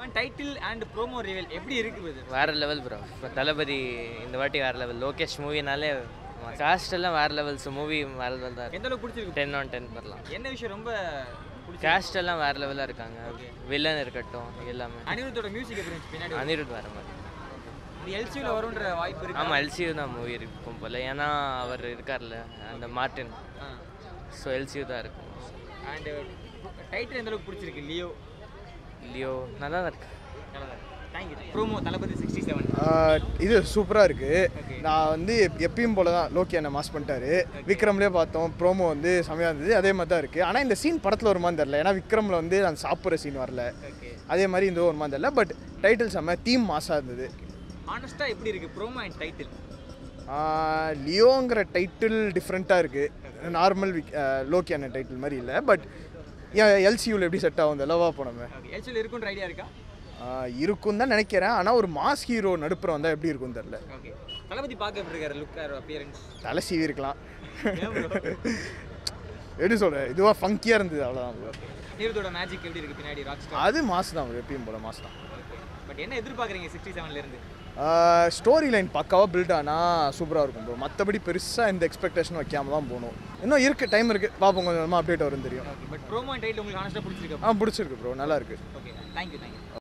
Seven title and promo reveal எப்படி இருக்குது இது வேற லெவல் ப்ரோ இப்போ தளபதி இந்த வாட்டி வேற லெவல் லோகேஷ் மூவினாலே காஸ்ட் எல்லாம் வேற லெவல்ஸ் மூவி வேற லெவல் தான் எந்த அளவுக்கு பிடிச்சிருக்கு டென் ஆன் டென் வரலாம் என்ன விஷயம் ரொம்ப பிடிச்சி காஸ்ட் எல்லாம் வேற லெவலாக இருக்காங்க வில்லன் இருக்கட்டும் எல்லாமே அனிருத்தோட மியூசிக் எப்படி இருந்துச்சு பின்னாடி அனிருத் வேற மாதிரி இது எல்சியில் வரும்ன்ற வாய்ப்பு இருக்கு ஆமாம் எல்சியூ தான் மூவி இருக்கும் போல ஏன்னா அவர் இருக்கார்ல அந்த மார்டின் ஸோ எல்சியூ தான் இருக்கும் அண்ட் டைட்டில் எந்த அளவுக்கு பிடிச்சிருக்கு லியோ லியோ நல்லா தான் இருக்கு thank you promo Thalapathy sixty seven ஆஹ் இது சூப்பராக இருக்குது நான் வந்து எப்- எப்பயும் போல தான் லோக்கி என்ன மாஸ் பண்ணிட்டாரு விக்ரம்லேயே பார்த்தோம் ப்ரோமோ வந்து செமையாக இருந்தது அதே மாதிரி தான் இருக்குது ஆனால் இந்த சீன் படத்தில் வருமான்னு தெரில ஏன்னா விக்ரமில் வந்து அந்த சாப்பிட்ற சீன் வரல ஓகே அதே மாதிரி இந்த வருமான்னு தெரில பட் டைட்டில் செம்ம தீம் மாசாக இருந்தது ஆனஸ்ட்டாக எப்படி இருக்கு ப்ரோமோ அண்ட் டைட்டில் ஆஹ் லியோங்கிற டைட்டில் டிஃப்ரெண்ட்டாக இருக்குது நார்மல் விக் லோக்கி அண்ணன் டைட்டில் மாதிரி இல்லை பட் எல்சியூவில் எப்படி செட் ஆகும் இந்த லவா போனோமே ஓகே எல்சியில் இருக்குன்ற ஐடியா இருக்கா இருக்கும் தான் நினைக்கிறேன் ஆனால் ஒரு மாஸ் ஹீரோ நடுப்புற வந்தால் எப்படி இருக்கும்னு தெரில ஓகே தளபதி பார்க்க எப்படி இருக்காரு லுக் அப்பியரன்ஸ் தலை சீவி இருக்கலாம் ஏன் bro? எப்படி சொல்கிறேன் இதுவாக ஃபங்கியாக இருந்தது அவ்வளோதான் bro. அனிருத்தோட மேஜிக் எப்படி இருக்கு பின்னாடி ராக் ஸ்டார் அது மாஸ் தான் bro, எப்பயும் போல மாஸ் தான் பட் என்ன எதிர்பார்க்குறீங்க சிக்ஸ்டி செவன்ல இருந்து ஸ்டோரி லைன் பக்காவாக பில்ட் ஆனால் சூப்பராக இருக்கும் ப்ரோ மற்றபடி பெருசாக இந்த எக்ஸ்பெக்டேஷன் வைக்காம தான் போகணும் இன்னும் இருக்குது டைம் இருக்குது பார்ப்போம் கொஞ்சம் கொஞ்சமாக அப்டேட் வரும் தெரியும் okay but promo and title உங்களுக்கு ஆனஸ்ட்டாக பிடிச்சிருக்கு ஆ பிடிச்சிருக்கு ப்ரோ நல்லா இருக்குது ஓகே தேங்க்யூ தேங்க்யூ